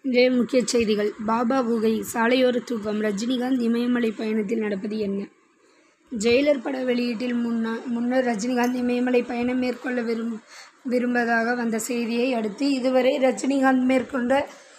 இன்றைய முக்கிய செய்திகள் பாபா குகை சாலையோர தூக்கம் ரஜினிகாந்த் இமயமலை பயணத்தில் நடப்பது என்ன ஜெயிலர் பட வெளியீட்டில் முன்னா முன்னர் ரஜினிகாந்த் இமயமலை பயணம் மேற்கொள்ள விரும் விரும்பதாக வந்த செய்தியை அடுத்து இதுவரை ரஜினிகாந்த் மேற்கொண்ட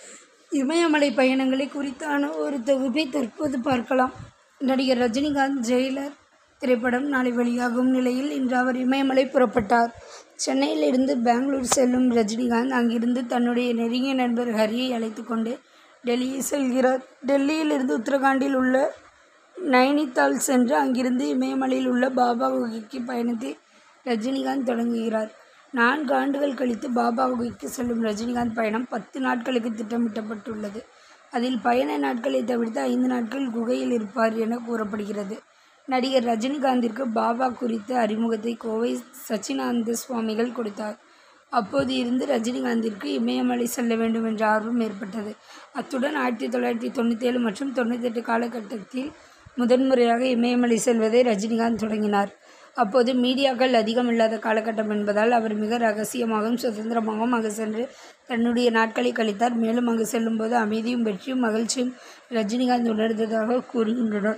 இமயமலை பயணங்களை குறித்தான ஒரு தொகுப்பை தற்போது பார்க்கலாம் நடிகர் ரஜினிகாந்த் ஜெயிலர் திரைப்படம் நாளை வெளியாகும் நிலையில் இன்று அவர் இமயமலை புறப்பட்டார் சென்னையில் இருந்து பெங்களூர் செல்லும் ரஜினிகாந்த் அங்கிருந்து தன்னுடைய நெருங்கிய நண்பர் ஹரியை அழைத்து கொண்டு டெல்லி செல்கிறார் டெல்லியில் இருந்து உத்தரகாண்டில் உள்ள நைனித்தால் சென்று அங்கிருந்து இமயமலையில் உள்ள பாபா குகைக்கு பயணத்தை ரஜினிகாந்த் தொடங்குகிறார் நான்கு ஆண்டுகள் கழித்து பாபா குகைக்கு செல்லும் ரஜினிகாந்த் பயணம் பத்து நாட்களுக்கு திட்டமிட்டப்பட்டுள்ளது அதில் பயண நாட்களை தவிர்த்து ஐந்து நாட்கள் குகையில் இருப்பார் என கூறப்படுகிறது நடிகர் ரஜினிகாந்திற்கு பாபா குறித்த அறிமுகத்தை கோவை சச்சினானந்த சுவாமிகள் கொடுத்தார் அப்போது இருந்து ரஜினிகாந்திற்கு இமயமலை செல்ல வேண்டும் என்ற ஆர்வம் ஏற்பட்டது அத்துடன் ஆயிரத்தி தொள்ளாயிரத்தி தொண்ணூற்றி ஏழு மற்றும் தொண்ணூத்தெட்டு காலகட்டத்தில் முதன்முறையாக இமயமலை செல்வதை ரஜினிகாந்த் தொடங்கினார் அப்போது மீடியாக்கள் அதிகம் இல்லாத காலகட்டம் என்பதால் அவர் மிக ரகசியமாகவும் சுதந்திரமாகவும் அங்கு சென்று தன்னுடைய நாட்களை கழித்தார் மேலும் அங்கு செல்லும்போது அமைதியும் வெற்றியும் மகிழ்ச்சியும் ரஜினிகாந்த் உணர்ந்ததாக கூறுகின்றனர்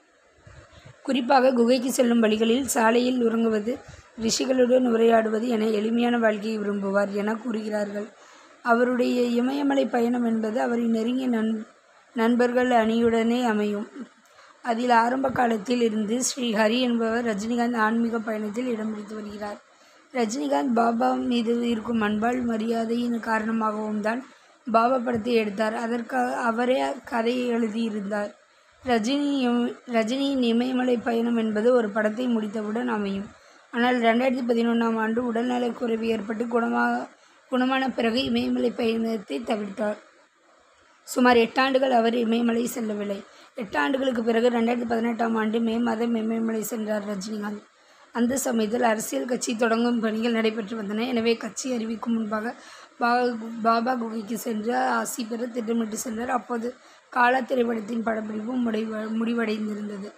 குறிப்பாக குகைக்கு செல்லும் வழிகளில் சாலையில் உறங்குவது ரிஷிகளுடன் உரையாடுவது என எளிமையான வாழ்க்கையை விரும்புவார் என கூறுகிறார்கள் அவருடைய இமயமலை பயணம் என்பது அவரின் நெருங்கிய நண் நண்பர்கள் அணியுடனே அமையும் அதில் ஆரம்ப காலத்தில் இருந்து ஸ்ரீ ஹரி என்பவர் ரஜினிகாந்த் ஆன்மீக பயணத்தில் இடம் பிடித்து வருகிறார் ரஜினிகாந்த் பாபா மீது இருக்கும் அன்பால் மரியாதையின் காரணமாகவும் தான் பாபா படத்தை எடுத்தார் அதற்காக அவரே கதையை எழுதியிருந்தார் ரஜினி ரஜினியின் இமயமலை பயணம் என்பது ஒரு படத்தை முடித்தவுடன் அமையும் ஆனால் ரெண்டாயிரத்தி பதினொன்றாம் ஆண்டு உடல்நலக்குறைவு ஏற்பட்டு குணமாக குணமான பிறகு இமயமலை பயணத்தை தவிர்த்தார் சுமார் எட்டாண்டுகள் அவர் இமயமலை செல்லவில்லை எட்டு ஆண்டுகளுக்கு பிறகு ரெண்டாயிரத்தி பதினெட்டாம் ஆண்டு மே மாதம் இமயமலை சென்றார் ரஜினிகாந்த் அந்த சமயத்தில் அரசியல் கட்சி தொடங்கும் பணிகள் நடைபெற்று வந்தன எனவே கட்சி அறிவிக்கும் முன்பாக பாபா பாபா குகைக்கு சென்று ஆசி பெற திட்டமிட்டு சென்றார் அப்போது காலா திரைப்படத்தின் படப்பிடிப்பு முடிவ முடிவடைந்திருந்தது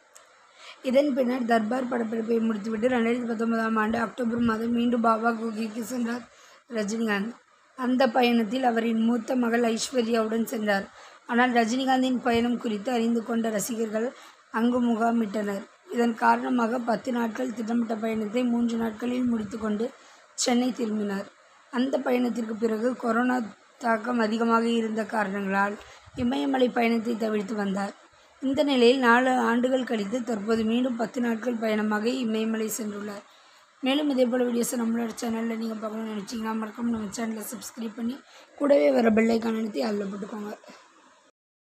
இதன் பின்னர் தர்பார் படப்பிடிப்பை முடித்துவிட்டு ரெண்டாயிரத்தி பத்தொன்பதாம் ஆண்டு அக்டோபர் மாதம் மீண்டும் பாபா குகைக்கு சென்றார் ரஜினிகாந்த் அந்த பயணத்தில் அவரின் மூத்த மகள் ஐஸ்வர்யாவுடன் சென்றார் ஆனால் ரஜினிகாந்தின் பயணம் குறித்து அறிந்து கொண்ட ரசிகர்கள் அங்கு முகாமிட்டனர் இதன் காரணமாக பத்து நாட்கள் திட்டமிட்ட பயணத்தை மூன்று நாட்களில் முடித்துக்கொண்டு சென்னை திரும்பினார் அந்த பயணத்திற்கு பிறகு கொரோனா தாக்கம் அதிகமாக இருந்த காரணங்களால் இமயமலை பயணத்தை தவிர்த்து வந்தார் இந்த நிலையில் நாலு ஆண்டுகள் கழித்து தற்போது மீண்டும் பத்து நாட்கள் பயணமாக இமயமலை சென்றுள்ளார் மேலும் இதே போல் வீடியோஸை நம்மளோட சேனலில் நீங்கள் பார்க்கணும்னு நினச்சிங்கன்னா மறக்காம நம்ம சேனலை சப்ஸ்கிரைப் பண்ணி கூடவே வர பெல்லைக்கான அழுத்தி அதில் போட்டுக்கோங்க